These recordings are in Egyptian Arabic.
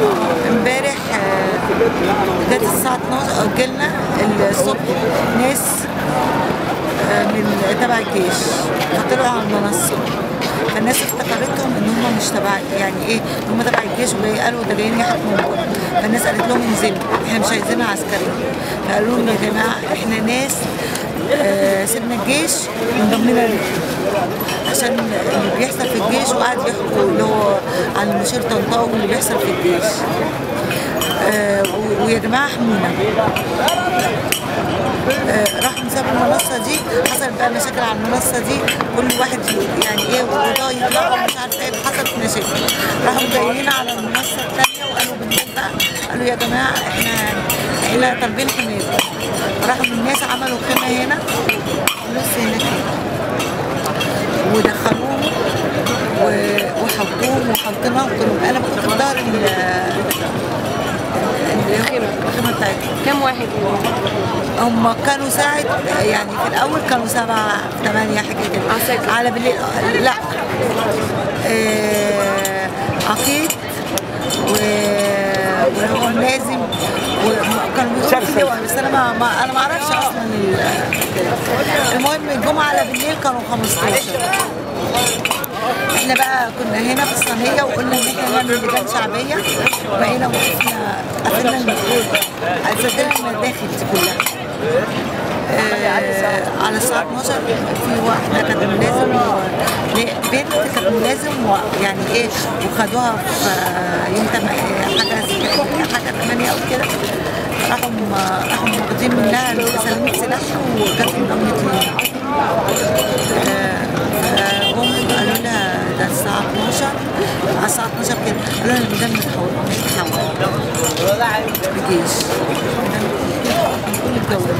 امبارح آه، جت الساعة 12 جالنا الصبح ناس آه، من تبع الجيش فطلعوا على المنصة فالناس افتكرتهم ان هم مش تبع يعني ايه ان هم تبع الجيش وقالوا ده جايين يحكموا بكره فالناس قالت لهم انزلوا احنا مش عايزينها عسكريه فقالوا لهم يا جماعه احنا ناس آه، سيبنا الجيش وانضمينا لكم عشان اللي بيحصل في الجيش وقعد يحكوا اللي هو عن المشير طنطاوي واللي بيحصل في الجيش آه، و- ويا جماعه احمونا آه، راحوا سابوا المنصه دي حصلت بقى مشاكل على المنصه دي كل واحد يعني ايه وده يطلعوا مش عارفه ايه حصلت مشاكل راحوا جايين على المنصه الثانيه وقالوا بالليل بقى قالوا يا جماعه احنا احنا طالبين حمايه راحوا الناس عملوا خيمه هنا ونص هناك ودخلوهم و- وحطوهم وحطيناهم قلت لهم انا كنت في ظهر ال- ال- الخيمه الخيمه بتاعتهم كم واحد هم كانوا ساعة يعني في الأول كانوا سبعة ثمانية حاجة كده عساكر. على بالليل لا آه عقيد و وهو لازم وكانوا بيقولوا في لواء بس انا ما, ما انا ما اعرفش اصلا ال- المهم الجمعه على بالليل كانوا 15 احنا بقى كنا هنا في الصينيه وقلنا ان احنا نعمل لجان شعبيه وبقينا وقفنا قفلنا المفروض سجلنا المداخل دي كلها آه على الساعة 12 في واحدة كانت ملازم و- لا، بنت كانت ملازم و- يعني ايه وخدوها في آه، يوم تم- حاجة حاجة 8 أو كده راحوا راحوا واخدين منها سلمت سلاحها وكانت منهم اتنين جم قالوا لها ده الساعة 12 على الساعة 12 كده قالوا لها الميدان متحول متحول بجيش كل الجو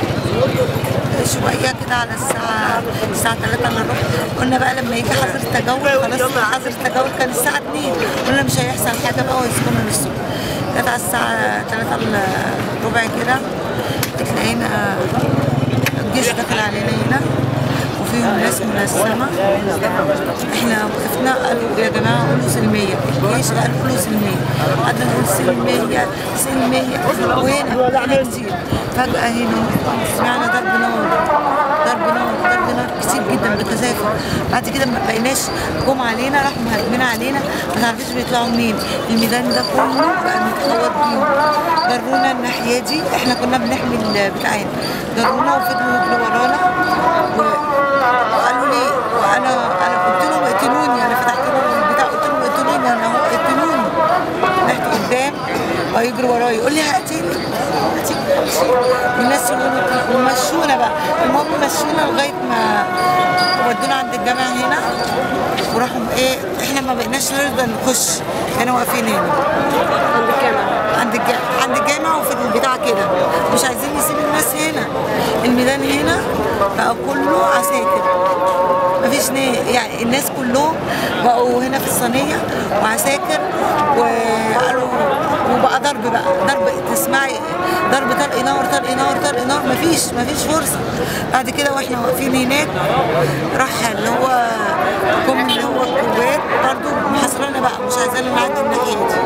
شوية كده على الساعة الساعة 3 الا ربع قلنا بقى لما يجي حظر التجول خلاص حظر التجول كان الساعة 2 قلنا مش هيحصل حاجة بقى ويسكنوا للصبح جت على الساعة 3 الا ربع كده تلاقينا الجيش دخل علينا هنا وفيهم ناس ملثمة احنا وقفنا قالوا يا جماعة قولوا سلمية الجيش قال قولوا سلمية قعدنا نقول سلمية سلمية وهنا هنا كتير فجأة هنا سمعنا ضرب نار ضرب نار ضرب نار كتير جدا بتزافر بعد كده ما بقيناش جم علينا راحوا مهاجمين علينا ما تعرفيش بيطلعوا منين الميدان ده كله بقى متحوط بيهم جرونا الناحية دي احنا كنا بنحمي البتاعين جرونا وفضلوا يجروا ورانا و- وقالوا لي وانا انا قلت لهم اقتلوني انا فتحت لهم البتاع قلت لهم اقتلوني انا اهو اقتلوني رحت قدام ويجروا ورايا يقول لي هقتلك هقتلك والناس يقولوا ومشونا بقى المهم مشونا لغايه ما ودونا عند الجامع هنا وراحوا ايه احنا ما بقيناش نرضى نخش كانوا واقفين هنا عند الجامعة عند الجامع عند الجامع وفي البتاع كده مش عايزين نسيب الناس هنا الميدان هنا بقى كله عساكر مفيش ناس يعني الناس كلهم بقوا هنا في الصينية وعساكر وقالوا وبقى ضرب بقى ضرب تسمعي ضرب طلق نار طلق نار طلق نار مفيش مفيش فرصة بعد كده واحنا واقفين هناك راح اللي هو جم اللي هو القوات برضه محاصرانا بقى مش عايزانا نعدي الناحية دي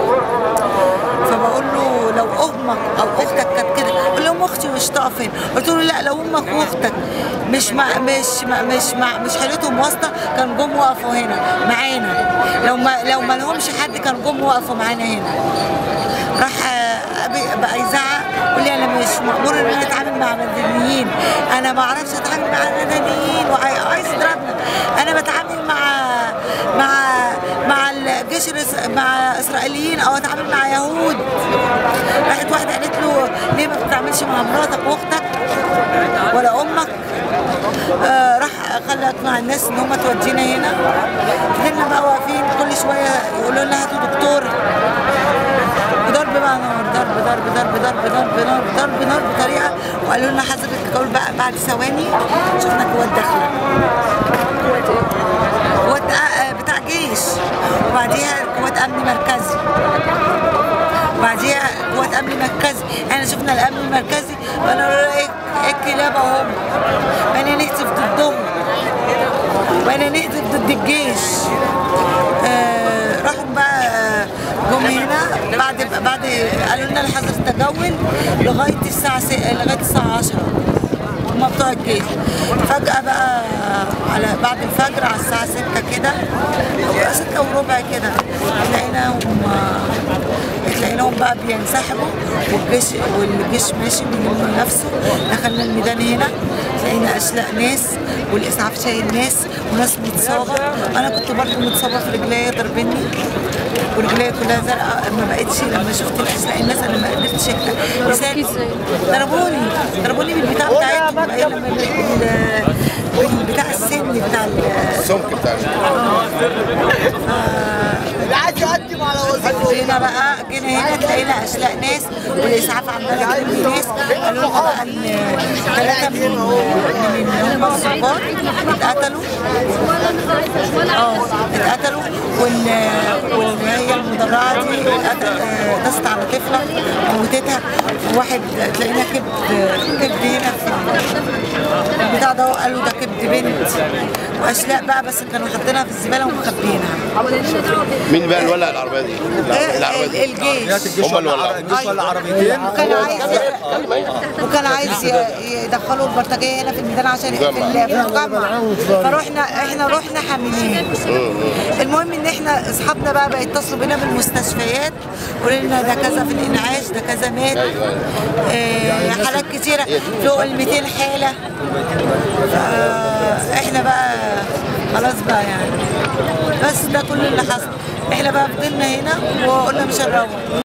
فبقول له لو امك او اختك كانت كده قال لهم اختي مش تقف هنا قلت له لا لو امك واختك مش مع مش مع مش مع مش حالتهم واسطه كان جم وقفوا هنا معانا لو ما لو ما لهمش حد كان جم وقفوا معانا هنا راح آه، أبي- بقى يزعق يقول لي انا مش مأمور ان انا اتعامل مع مدنيين انا ما اعرفش اتعامل مع مدنيين وعايز يضربنا انا بتعامل مع مع مع الجيش الإس- مع اسرائيليين او اتعامل مع يهود راحت واحده قالت له ليه ما بتتعاملش مع مراتك واختك ولا امك آه راح خلى اقنع الناس ان هم تودينا هنا فضلنا بقى واقفين كل شويه يقولوا لنا هاتوا دكتور وضرب بقى نار ضرب ضرب ضرب ضرب ضرب نار ضرب نار بطريقه وقالوا لنا حذر التجول بقى بعد ثواني شفنا قوات داخله قوات آه، بتاع جيش وبعديها قوات امن مركزي وبعديها قوات امن مركزي احنا شفنا الامن المركزي وانا ايه إيه الكلاب اهم انا نهتف ضدهم وانا نهتف ضد الجيش آه راحوا بقى آه، جم هنا بعد بعد قالوا لنا الحظر التجول لغايه الساعه س... لغايه الساعه 10 هما بتوع الجيش فجأة بقى على بعد الفجر على الساعة 6 كده أو 6 وربع كده تلاقيناهم تلاقيناهم بقى بينسحبوا والجيش والجيش ماشي بيلم نفسه دخلنا الميدان هنا لقينا أشلاء ناس والإسعاف شايل ناس وناس متصابة أنا كنت برضه متصابة في رجليا ضربني ورجليا كلها زرقاء ما بقتش لما شفت الاشلاء الناس انا ما قدرتش أكل. لساني ضربوني ضربوني بالبتاع بتاعتهم أي لما بال- بال- بتاع السن بتاع ال- السمك بتاع جينا بقى جينا هنا تلاقينا اشلاء ناس والاسعاف عماله تجيب ناس قالوا لنا بقى ان ثلاثه من من اللي هم الضباط اتقتلوا اه اتقتلوا وان وان هي المدرعه دي اتقتل آه، دست على طفله موتتها وواحد تلاقينا كبد كبد هنا في البتاع ده قالوا ده كبد بنت واشلاء بقى بس كانوا حاطينها في الزباله ومخبيينها مين بقى اللي ولع العربيه دي؟ العربيه ال- دي الجيش هم اللي ولعوا الجيش ولا عربيتين وكان عايز وكان عايز ي- يدخلوا البلطجيه هنا في الميدان عشان في ال- في المجمع فروحنا احنا رحنا حاملين المهم ان احنا اصحابنا بقى بقى يتصلوا بينا بالمستشفيات قولوا لنا ده كذا في الانعاش ده كذا مات آه حالات كتيره فوق ال 200 حاله فا احنا بقى خلاص بقى يعني بس ده كل اللي حصل احنا بقى فضلنا هنا وقلنا مش هنروح